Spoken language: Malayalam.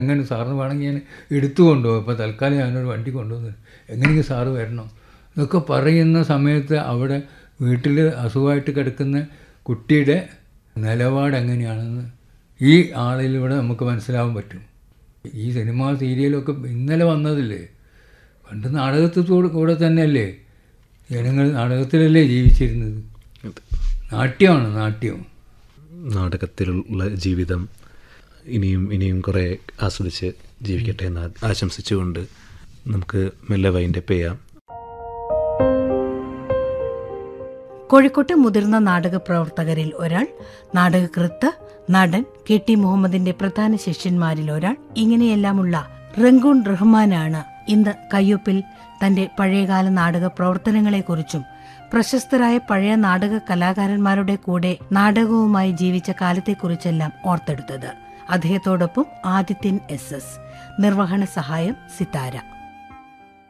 എങ്ങനെ സാറിന് വേണമെങ്കിൽ ഞാൻ എടുത്തു കൊണ്ടുപോകും ഇപ്പോൾ തൽക്കാലം ഞാനൊരു വണ്ടി കൊണ്ടുവന്നു എങ്ങനെയെങ്കിലും സാറ് വരണം ഇതൊക്കെ പറയുന്ന സമയത്ത് അവിടെ വീട്ടിൽ അസുഖമായിട്ട് കിടക്കുന്ന കുട്ടിയുടെ നിലപാട് എങ്ങനെയാണെന്ന് ഈ ആളിലൂടെ നമുക്ക് മനസ്സിലാവാൻ പറ്റും ഈ സിനിമ സീരിയലൊക്കെ ഇന്നലെ വന്നതില്ലേ പണ്ട് നാടകത്തോട് കൂടെ തന്നെയല്ലേ ജനങ്ങൾ നാടകത്തിലല്ലേ ജീവിച്ചിരുന്നത് നാട്യമാണ് നാട്യം നാടകത്തിലുള്ള ജീവിതം ഇനിയും ഇനിയും കുറേ ആസ്വദിച്ച് ജീവിക്കട്ടെ എന്ന് ആശംസിച്ചുകൊണ്ട് നമുക്ക് മെല്ലെ വൈൻഡപ്പ് ചെയ്യാം കോഴിക്കോട്ടെ മുതിർന്ന നാടക പ്രവർത്തകരിൽ ഒരാൾ നാടകകൃത്ത് നടൻ കെ ടി മുഹമ്മദിന്റെ പ്രധാന ശിഷ്യന്മാരിൽ ഒരാൾ ഇങ്ങനെയെല്ലാമുള്ള റംഗൂൺ റഹ്മാനാണ് ഇന്ന് കയ്യൊപ്പിൽ തന്റെ പഴയകാല നാടക പ്രവർത്തനങ്ങളെക്കുറിച്ചും പ്രശസ്തരായ പഴയ നാടക കലാകാരന്മാരുടെ കൂടെ നാടകവുമായി ജീവിച്ച കാലത്തെക്കുറിച്ചെല്ലാം ഓർത്തെടുത്തത് അദ്ദേഹത്തോടൊപ്പം ആദിത്യൻ എസ് എസ് നിർവഹണ സഹായം സിതാര